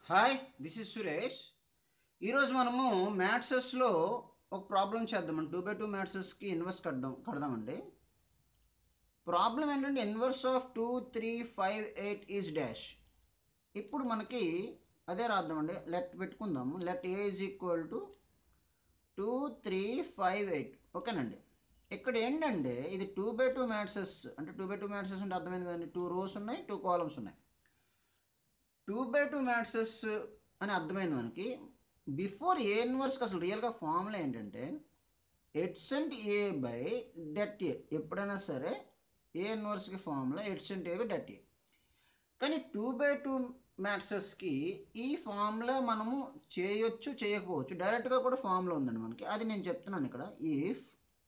hi this is Suresh ఈరోజు మనము మ్యాథ్సెస్లో ఒక ప్రాబ్లం చేద్దామండి టూ బై టూ మ్యాథ్సెస్కి ఇన్వర్స్ కడదాం కడదామండి ప్రాబ్లం ఏంటంటే inverse of two three five eight is dash ఇప్పుడు మనకి అదే రాద్దామండి లెట్ పెట్టుకుందాము let A is equal to two three five eight ఓకేనండి ఇక్కడ ఏంటంటే ఇది టూ బై టూ మ్యాథ్సెస్ అంటే టూ బై టూ మ్యాథ్సెస్ అంటే అర్థమైంది కదండి టూ రోస్ ఉన్నాయి టూ కాలమ్స్ ఉన్నాయి టూ బై టూ మ్యాట్సెస్ అని అర్థమైంది మనకి బిఫోర్ ఏ ఇన్వర్స్కి అసలు రియల్గా ఫార్ములా ఏంటంటే ఎట్సెంట్ ఏ బై డెట్ ఏ ఎప్పుడైనా సరే ఏ ఇన్వర్స్కి formula adjoint A by det A కానీ టూ బై టూ మ్యాట్సెస్కి ఈ ఫార్ములా మనము చేయొచ్చు చేయకపోవచ్చు డైరెక్ట్గా కూడా ఫార్ములా ఉందండి మనకి అది నేను చెప్తున్నాను ఇక్కడ if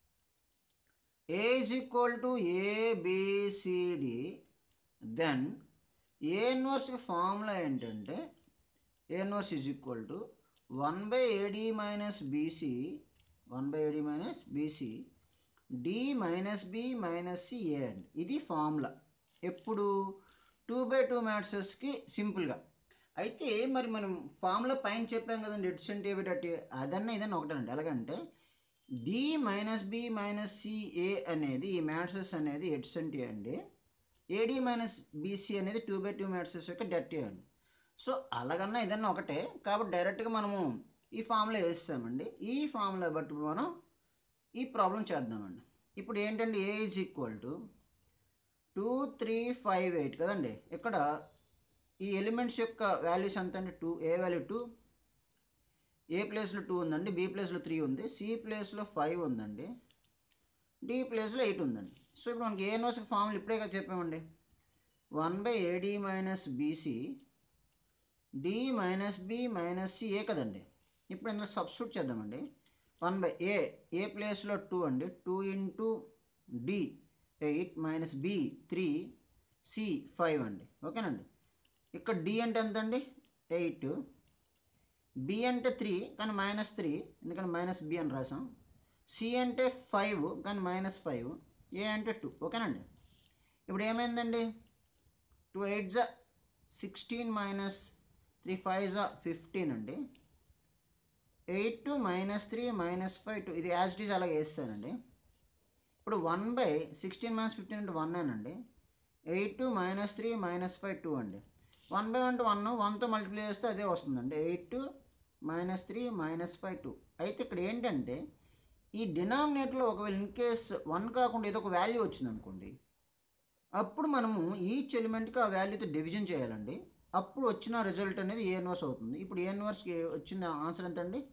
A is equal to A B C D then A ఇన్వర్స్కి ఫార్ములా ఏంటంటే A inverse is equal to one by A D minus B C one by A D minus B C D minus B minus C A అండి ఇది ఫార్ములా ఎప్పుడు two by two మ్యాట్సెస్కి సింపుల్గా అయితే మరి మనం formula పైన చెప్పాం కదండి ఎడ్సెంట్ ఏబి డట్ ఏ అదన్నా ఇదన్నా ఒకటేనండి ఎలాగంటే D minus B minus C A అనేది ఈ మ్యాట్సెస్ అనేది ఎడ్సెంట్ ఏ అండి ఏడి మైనస్ బీసీ అనేది టూ బై టూ మ్యాట్సెస్ యొక్క డెట్ అండి సో అలాగన్నా ఏదన్నా ఒకటే కాబట్టి డైరెక్ట్గా మనము ఈ ఫామ్లో వేస్తామండి ఈ ఫామ్లో బట్టి ఇప్పుడు మనం ఈ ప్రాబ్లం చేద్దామండి ఇప్పుడు ఏంటంటే A is equal to two three five eight కదండి ఇక్కడ ఈ ఎలిమెంట్స్ యొక్క వాల్యూస్ ఎంత అంటే two A value two A ప్లేస్లో టూ ఉందండి బి ప్లేస్లో త్రీ ఉంది సి ప్లేస్లో ఫైవ్ ఉందండి డి ప్లేస్లో ఎయిట్ ఉందండి సో ఇప్పుడు మనకి ఏ ఇన్వర్స్కి ఫార్ములా ఇప్పుడే కదా చెప్పామండి one by A D minus B C D minus B minus C A కదండి ఇప్పుడు ఇందులో సబ్స్టిట్యూట్ చేద్దామండి వన్ బై ఏ ఏ ప్లేస్లో టూ అండి two into D eight minus B three C five అండి ఓకేనండి ఇక్కడ డి అంటే ఎంత అండి ఎయిట్ బి అంటే త్రీ కానీ మైనస్ త్రీ ఎందుకంటే మైనస్ బి అని రాసాం సి అంటే ఫైవ్ కానీ మైనస్ ఫైవ్ ఏ అంటే టూ ఓకేనండి ఇప్పుడు ఏమైందండి టూ ఎయిట్ జా సిక్స్టీన్ మైనస్ త్రీ ఫైవ్ జా ఫిఫ్టీన్ అండి eight two minus three minus five two ఇది యాజ్ డీజ్ అలాగే వేస్తానండి ఇప్పుడు one by sixteen minus fifteen అంటే వన్ అండి eight two minus three minus five two అండి one by one to one వన్తో మల్టిప్లై చేస్తే అదే వస్తుందండి eight two minus three minus five two అయితే ఇక్కడ ఏంటంటే ఈ డినామినేటర్లో ఒకవేళ ఇన్ కేస్ వన్ కాకుండా ఏదో ఒక వాల్యూ వచ్చింది అనుకోండి అప్పుడు మనము ఈచ్ ఎలిమెంట్కి ఆ వాల్యూతో డివిజన్ చేయాలండి అప్పుడు వచ్చిన రిజల్ట్ అనేది ఏ ఇన్వర్స్ అవుతుంది ఇప్పుడు ఏ ఇన్వర్స్కి వచ్చిన ఆన్సర్ ఎంత అండి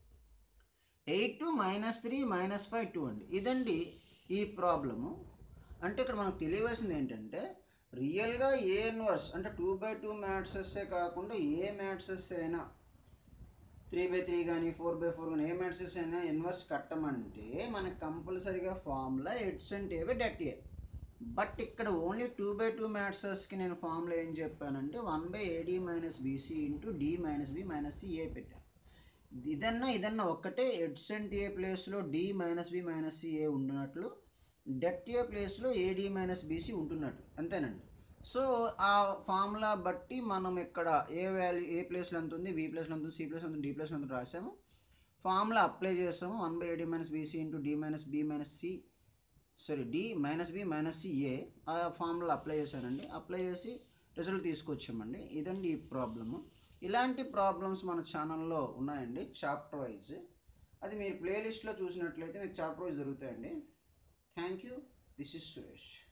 eight two minus three minus five two అండి ఇదండి ఈ ప్రాబ్లము అంటే ఇక్కడ మనకు తెలియవలసింది ఏంటంటే రియల్గా ఏ ఇన్వర్స్ అంటే టూ బై టూ మ్యాట్సెస్సే కాకుండా ఏ మ్యాట్సెస్ అయినా త్రీ బై త్రీ కానీ ఫోర్ బై ఫోర్ కానీ ఏ మ్యాట్సెస్ అయినా ఇన్వర్స్ కట్టమంటే మనకు కంపల్సరీగా formula adjoint A by det A but ఇక్కడ ఓన్లీ టూ బై టూ మ్యాట్సెస్కి నేను ఫార్ములా ఏం చెప్పానంటే one by A D minus B C into D minus B minus C A పెట్టాను ఇదన్నా ఇదన్నా ఒక్కటే ఎడ్సెంట్ ఏ ప్లేస్లో D minus B minus C A ఉంటున్నట్లు డెట్ ఏ ప్లేస్లో ఏడి మైనస్ బీసీ ఉంటున్నట్లు అంతేనండి సో ఆ ఫార్ములా బట్టి మనం ఇక్కడ ఏ వాల్యూ ఏ ప్లేస్లో ఎంత ఉంది బి ప్లేస్లో ఎంత ఉంది సి ప్లేస్లో ఎంత ఉంది డి ప్లేస్లో ఎంత రాసాము ఫార్ములా అప్లై చేసాము one by A D minus B C into D minus B minus C sorry D minus B minus C A ఆ ఫార్ములా అప్లై చేశానండి అప్లై చేసి రిజల్ట్ తీసుకొచ్చామండి ఇదండి ఈ ప్రాబ్లము ఇలాంటి ప్రాబ్లమ్స్ మన ఛానల్లో ఉన్నాయండి చాప్టర్ వైజ్ అది మీరు ప్లేలిస్ట్లో చూసినట్లయితే మీకు చాప్టర్ వైజ్ దొరుకుతాయండి thank you this is Suresh